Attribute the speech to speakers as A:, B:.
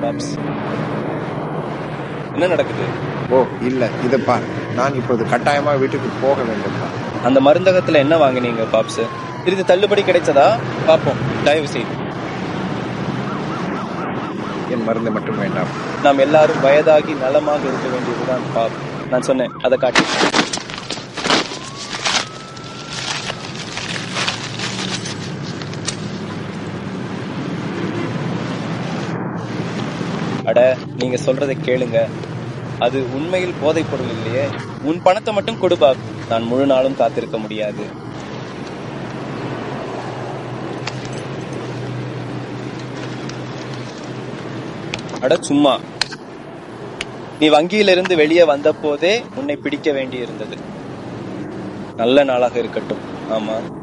A: பாப்ஸ் என்ன நடக்குது
B: ஓ இல்ல இத பார் நான் இப்போது கட்டாயமா வீட்டுக்கு போக வேண்டும்
A: அந்த மருந்தகத்துல என்ன வாங்குனீங்க பாப்ஸ் இது தள்ளுபடி கிடைச்சதா பாப்போம் தயவு செய்து
B: என் மருந்து மட்டும் வேண்டாம்
A: நாம் எல்லாரும் வயதாகி நலமாக இருக்க வேண்டியதுதான் பாப் நான் சொன்னேன் அதை காட்டி அட நீங்க சொல்றதை கேளுங்க அது உண்மையில் போதைப் பொருள் இல்லையே உன் பணத்தை மட்டும் கொடு பாப் நான் முழு நாளும் காத்திருக்க முடியாது அட சும்மா நீ வங்கியிலிருந்து வெளியே வந்த போதே உன்னை பிடிக்க வேண்டியிருந்தது நல்ல நாளாக இருக்கட்டும் ஆமா